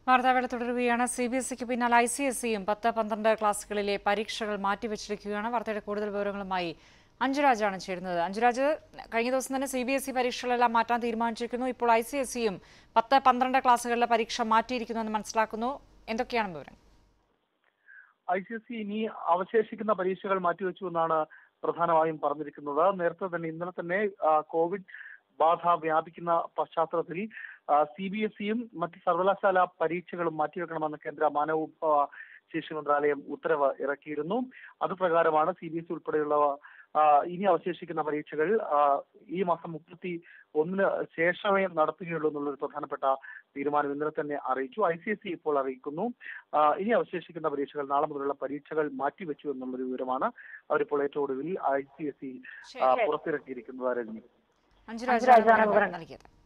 വാർത്താവേള തുടരുകയാണ് C B S സിക്ക് പിന്നാലെ ഐ സി എസ് സിയും പത്ത് പന്ത്രണ്ട് ക്ലാസ്സുകളിലെ പരീക്ഷകൾ മാറ്റിവെച്ചിരിക്കുകയാണ് വാർത്തയുടെ കൂടുതൽ വിവരങ്ങളുമായി അഞ്ജുരാജാണ് ചേരുന്നത് അഞ്ജുരാജ് കഴിഞ്ഞ ദിവസം തന്നെ സി ബി എസ് ഇ പരീക്ഷകളെല്ലാം മാറ്റാൻ തീരുമാനിച്ചിരിക്കുന്നു ഇപ്പോൾ ഐ സി എസ് സിയും പത്ത് പന്ത്രണ്ട് ക്ലാസ്സുകളിലെ പരീക്ഷ മാറ്റിയിരിക്കുന്നു എന്ന് മനസ്സിലാക്കുന്നു എന്തൊക്കെയാണ് വിവരം ഐ സി എസ് സി ഇനി അവശേഷിക്കുന്ന പരീക്ഷകൾ മാറ്റിവെച്ചു എന്നാണ് പ്രധാനമായും പറഞ്ഞിരിക്കുന്നത് നേരത്തെ തന്നെ ഇന്നലെ തന്നെ ആ, കോവിഡ് ബാധ വ്യാപിക്കുന്ന പശ്ചാത്തലത്തിൽ സി ബി എസ് ഇയും മറ്റ് സർവകലാശാല പരീക്ഷകളും മാറ്റിവെക്കണമെന്ന് കേന്ദ്ര മാനവ വിഭവ ശേഷി മന്ത്രാലയം ഉത്തരവ് ഇറക്കിയിരുന്നു അതുപ്രകാരമാണ് സി ബി എസ് ഇ ഉൾപ്പെടെയുള്ളവ ആ, ഇനി അവശേഷിക്കുന്ന പരീക്ഷകൾ ആ, ഈ മാസം മുപ്പത്തി ഒന്നിന് ശേഷമേ നടത്തുകയുള്ളൂ എന്നുള്ളൊരു പ്രധാനപ്പെട്ട തീരുമാനം ഇന്നലെ തന്നെ അറിയിച്ചു ഐ സി എസ് സി ഇപ്പോൾ അറിയിക്കുന്നു ആ, ഇനി അവശേഷിക്കുന്ന പരീക്ഷകൾ നാളെ മുതലുള്ള പരീക്ഷകൾ മാറ്റിവെച്ചു എന്നുള്ളൊരു വിവരമാണ് അവരിപ്പോൾ ഏറ്റവും ഒടുവിൽ ഐ സി എസ് സി പുറത്തിറക്കിയിരിക്കുന്നത് രജനി അഞ്ജുരാജാണ് വിവരം നൽകിയത്